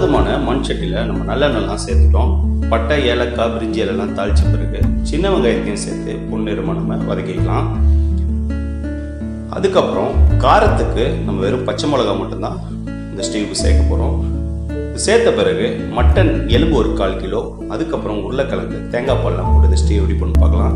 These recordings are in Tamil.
அற்புதமான மண் சட்டியில் நம்ம நல்லெண்ணெய்லாம் சேர்த்துட்டோம் பட்டை ஏலக்காய் பிரிஞ்சி எல்லாம் தாளிச்ச பிறகு சின்ன வெங்காயத்தையும் சேர்த்து பொன்னிறமாக நம்ம வதக்கிக்கலாம் அதுக்கப்புறம் காரத்துக்கு நம்ம வெறும் பச்சை மிளகா மட்டும்தான் இந்த ஸ்டீவுக்கு சேர்க்க போகிறோம் சேர்த்த பிறகு மட்டன் எலும்பு ஒரு கால் கிலோ அதுக்கப்புறம் உருளைக்கிழங்கு தேங்காய் பால்லாம் போட்டு இந்த ஸ்டீவ் எப்படி பண்ணி பார்க்கலாம்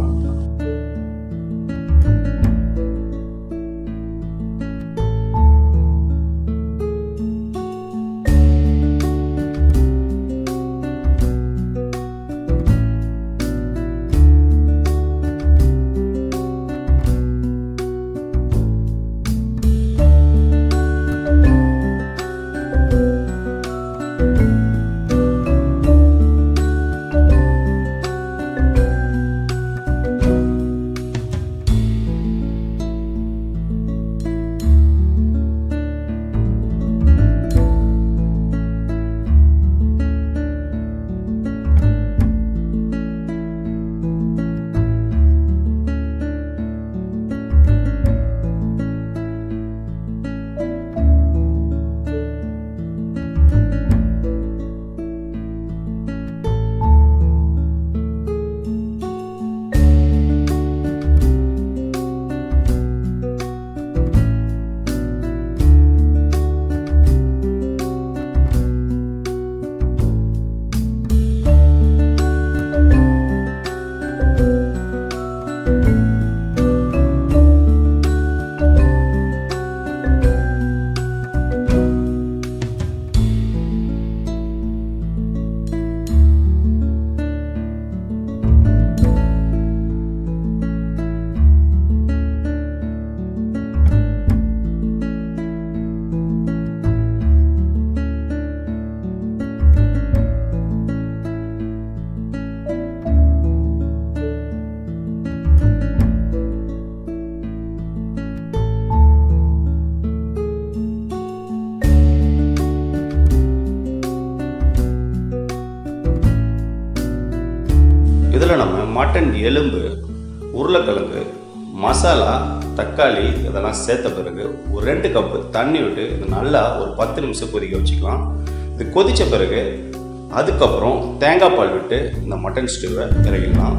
இதில் நம்ம மட்டன் எலும்பு உருளைக்கிழங்கு மசாலா தக்காளி இதெல்லாம் சேர்த்த பிறகு ஒரு ரெண்டு கப்பு தண்ணி விட்டு இது நல்லா ஒரு பத்து நிமிஷம் கொதிக்க வச்சுக்கலாம் இது கொதித்த பிறகு அதுக்கப்புறம் தேங்காய் பால் விட்டு இந்த மட்டன் ஸ்டூவை இறக்கிடலாம்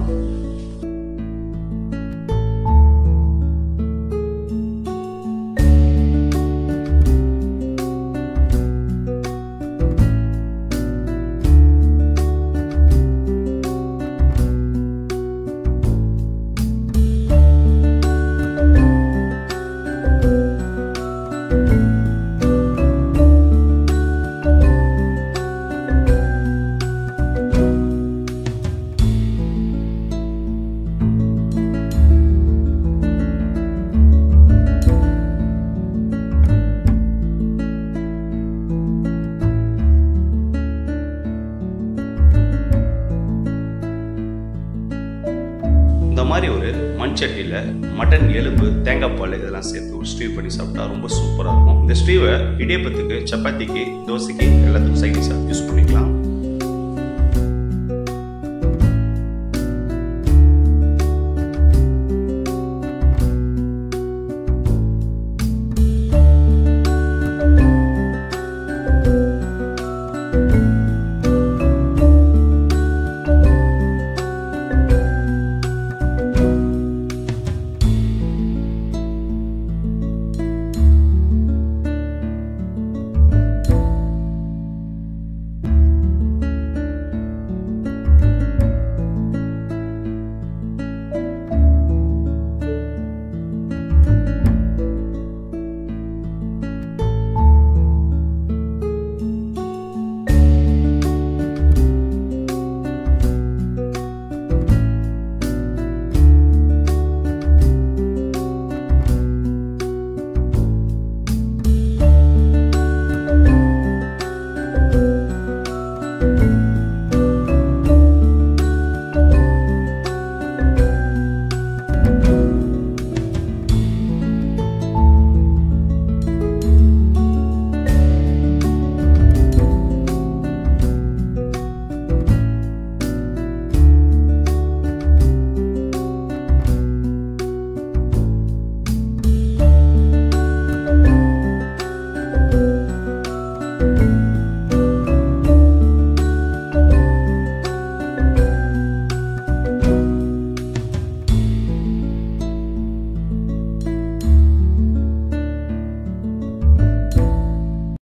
இந்த மாதிரி ஒரு மண் சட்டியில் மட்டன் எலும்பு தேங்காய் பால் இதெல்லாம் சேர்த்து ஒரு ஸ்டீவ் பண்ணி சாப்பிட்டா ரொம்ப சூப்பராக இருக்கும் இந்த ஸ்டீவை இடியப்பத்துக்கு சப்பாத்திக்கு தோசைக்கு எல்லாத்துக்கும் சைடிஷாக யூஸ் பண்ணிக்கலாம்